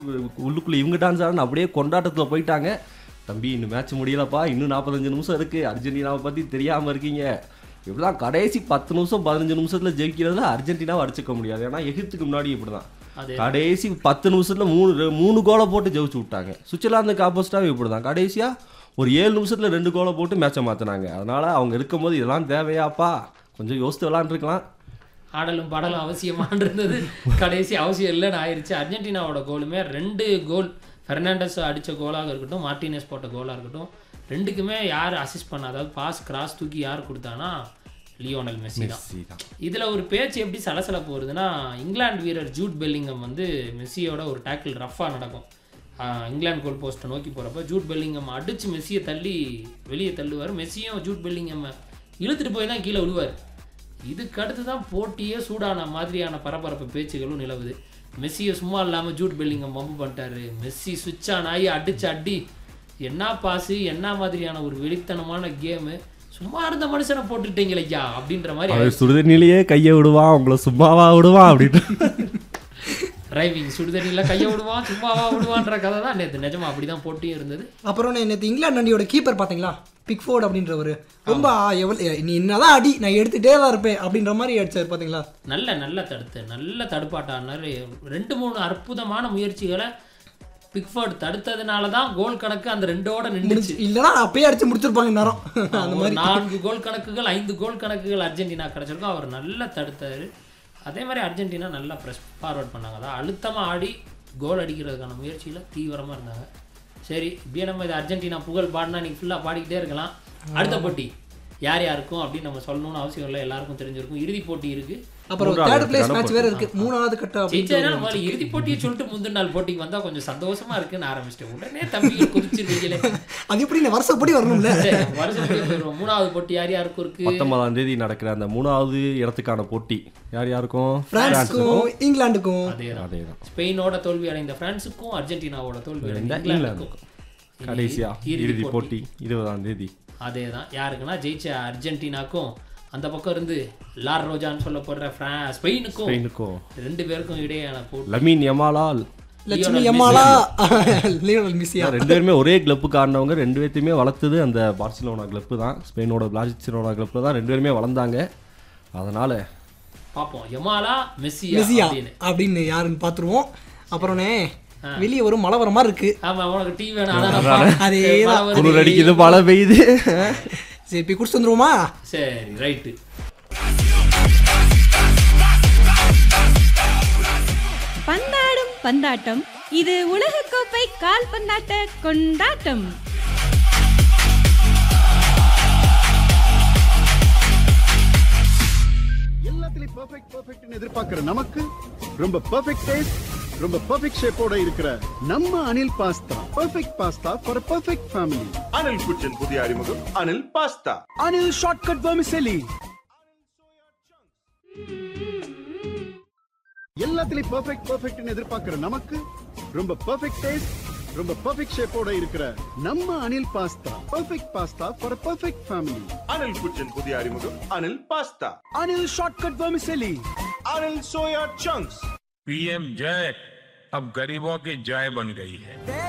உள்ளுக்குள்ள இவங்க டான்ஸ் ஆடணும் அப்படியே கொண்டாட்டத்துல போயிட்டாங்க தம்பி இன்னும் மேட்ச் முடியலப்பா இன்னும் நாற்பத்தஞ்சு நிமிஷம் இருக்கு அர்ஜென்டினாவை பத்தி தெரியாம இருக்கீங்க இப்படிதான் கடைசி பத்து நிமிஷம் பதினஞ்சு நிமிஷத்துல ஜெயிக்கிறதுல அர்ஜென்டினாவை அடிச்சுக்க முடியாது ஏன்னா எகிப்துக்கு முன்னாடி இப்படிதான் அதே கடைசி பத்து நிமிஷத்துல மூணு ரெ- மூணு கோலை போட்டு ஜெயிச்சு விட்டாங்க சுவிட்சர்லாந்துக்கு ஆப்போசிட்டாவே இப்படிதான் கடைசியா ஒரு ஏழு நிமிஷத்துல ரெண்டு கோலை போட்டு மேட்சை மாத்தினாங்க அதனால அவங்க இருக்கும்போது இதெல்லாம் தேவையாப்பா கொஞ்சம் யோசித்து விளாண்டுருக்கலாம் ஆடலும் பாடலும் அவசியமான் இருந்தது கடைசி அவசியம் இல்லைன்னு ஆயிருச்சு அர்ஜென்டினாவோட கோலுமே ரெண்டு கோல் ஃபெர்னாண்டஸ் அடித்த கோலாக இருக்கட்டும் மார்டினஸ் போட்ட கோலாக இருக்கட்டும் ரெண்டுக்குமே யார் அசிஸ்ட் பண்ண அதாவது பாஸ் கிராஸ் தூக்கி யார் கொடுத்தானா லியோனல் மெஸ்ஸி தான் மெஸ்ஸி தான் இதில் ஒரு பேச்சு எப்படி சலசலப்பு வருதுன்னா இங்கிலாந்து வீரர் ஜூட் பெல்லிங்கம் வந்து மெஸ்ஸியோட ஒரு டேக்கிள் ரஃபாக நடக்கும் ஆஹ் இங்கிலாந்து கோல் போஸ்ட்டை நோக்கி போகிறப்ப ஜூட் பெல்லிங்கம் அடித்து மெஸ்ஸியை தள்ளி வெளியே தள்ளுவார் மெஸ்ஸியும் ஜூட் பெல்லிங்கம் இழுத்துட்டு போய் தான் கீழே விழுவார் இதுக்கு அடுத்து தான் போட்டியே சூடான மாதிரியான பரபரப்பு பேச்சுகளும் நிலவுது மெஸ்ஸியை சும்மா இல்லாமல் ஜூட் பெல்லிங்கம் பம்பு பண்ணிட்டாரு மெஸ்ஸி சுவிட்ச் ஆன் ஆகி அடிச்சு அடி என்ன பாஸு என்ன மாதிரியான ஒரு வெறித்தனமான கேமு சும்மா இருந்த மனுஷனை போட்டுட்டீங்களே ஐயா அப்படின்ற மாதிரி அவன் சுடுதண்ணிலேயே கையை விடுவான் உங்களை சும்மாவா விடுவான் அப்படின்னு டிரைவிங் சுடுதண்ணியில் கையை விடுவான் சும்மாவா விடுவான்ற கதை தான் நேற்று நிஜமா அப்படிதான் போட்டியும் இருந்தது அப்புறம் நேற்று இங்கிலாந்து அண்டியோட கீப்பர் பார்த்தீங்களா பிக்ஃபோர்ட் அப்படின்றவர் ரொம்ப எவ்வளோ நீ என்னதான் அடி நான் எடுத்துட்டே தான் இருப்பேன் அப்படின்ற மாதிரி அடிச்சார் பார்த்தீங்களா நல்ல நல்ல தடுத்து நல்ல தடுப்பாட்டானார் ரெண்டு மூணு அற்புதமான முயற்சிகளை பிக்ஃபோர்ட் தடுத்ததுனால தான் கோல் கணக்கு அந்த ரெண்டோட நின்றுச்சு இல்லைன்னா அப்பயே அடிச்சு முடிச்சிருப்பாங்க நேரம் அந்த ஒரு மாதிரி நான்கு கோல் கணக்குகள் ஐந்து கோல் கணக்குகள் அர்ஜென்டினா கிடைச்சிருக்கும் அவர் நல்லா தடுத்தாரு அதே மாதிரி அர்ஜென்டினா நல்லா ப்ரெஸ் ஃபார்வர்ட் பண்ணாங்க அதான் அழுத்தமாக ஆடி கோல் அடிக்கிறதுக்கான முயற்சியில் தீவிரமாக இருந்தாங்க சரி இப்படியே நம்ம இது அர்ஜென்டினா புகழ் பாடினா நீங்கள் ஃபுல்லாக பாடிக்கிட்டே இருக்கலாம் அடுத்த போட்டி யார் யாருக்கும் அப்படின்னு நம்ம சொல்லணும்னு அவசியம் இல்லை எல்லாருக்கும் தெரிஞ்சிருக்கும் இறுதிப் போட்டி இருக்கு அப்புறம் மூன்றாவது தேர்ட் பிளேஸ் கட்டணம் மேட்ச் வேற இருக்கு மூணாவது கட்ட அப்படின்னு ஜெயிச்சதுனால முதல்ல இறுதிப் போட்டியை சொல்லிட்டு முந்தின நாள் போட்டிக்கு வந்தா கொஞ்சம் சந்தோஷமா இருக்குன்னு ஆரம்பிச்சிட்டேன் உடனே தம்பிகள் குதிச்சிருவீங்களே அது எப்படி இந்த வருஷப்படி வரணும்ல சரி, வருஷத்துக்கு வருவோம். மூணாவது போட்டி யார் யாருக்கும் இருக்கு பத்தொன்பதாம் தேதி நடக்கிற அந்த மூணாவது இடத்துக்கான போட்டி யார் யாருக்கும் பிரான்ஸுக்கும் இங்கிலாந்துக்கும் அதேதான் அதேதான் ஸ்பெயினோட தோல்வி அடைந்த பிரான்ஸுக்கும் அர்ஜென்டினாவோட தோல்வி அடைந்த இந்த இங்கிலாந்துக்கும் கடைசியா இறுதிப் இறுதி போட்டி இருபதாம் தேதி அதே தான் யாருக்குன்னா ஜெயிச்ச அர்ஜென்டினாக்கும் அந்த பக்கம் இருந்து லார் ரோஜான்னு சொல்ல போடுற ஃப்ரா ஸ்பெயினுக்கும் ஸ்பெயினுக்கும் ரெண்டு பேருக்கும் இடையேயான போட்டி லமீன் யமாலால் லட்சுமி எம்மாலா லியோனல் மெஸ்ஸியா ரெண்டு பேருமே ஒரே கிளப்புக்கு ஆடினவங்க ரெண்டு பேர்த்தையுமே வளர்த்தது அந்த பார்சிலோனா கிளப்பு தான் ஸ்பெயினோட பார்சிலோனா கிளப்பில் தான் ரெண்டு பேருமே வளர்ந்தாங்க அதனால பார்ப்போம் யமாலா மெஸ்ஸியா மெஸ்ஸியா அப்படின்னு அப்படின்னு யாருன்னு பார்த்துருவோம் அப்புறம்னே வெளியே ஒரு மழை வர மாதிரி இருக்கு ஆமா உனக்கு டீ வேணும் அதான் அதேதான். குளிர் அடிக்குது மழை பெய்யுது சரி போய் குடிச்சிட்டு வந்துருவோமா சரி ரைட்டு பந்தாடும் பந்தாட்டம் இது உலகக்கோப்பை கால்பந்தாட்ட கொண்டாட்டம் எல்லாத்துலயும் பெர்ஃபெக்ட் பெர்ஃபெக்ட்னு எதிர்பார்க்கிற நமக்கு ரொம்ப பெர்ஃபெக்ட் டேஸ்ட் ரொம்ப பெர்ஃபெக்ட் ஷேப்போட இருக்கிற நம்ம Anil pasta perfect pasta for perfect family Anil kitchen புதிய அறிமுகம் Anil pasta Anil shortcut vermicelli எல்லாத்துலயும் பெர்ஃபெக்ட் பெர்ஃபெக்ட்னு எதிர்பார்க்கிற நமக்கு ரொம்ப பெர்ஃபெக்ட் டேஸ்ட் ரொம்ப பெர்ஃபெக்ட் ஷேப்போட இருக்கிற நம்ம Anil pasta perfect pasta for perfect family Anil kitchen புதிய அறிமுகம் Anil pasta Anil shortcut vermicelli Anil soya chunks PM जय अब गरीबों की जय बन गई है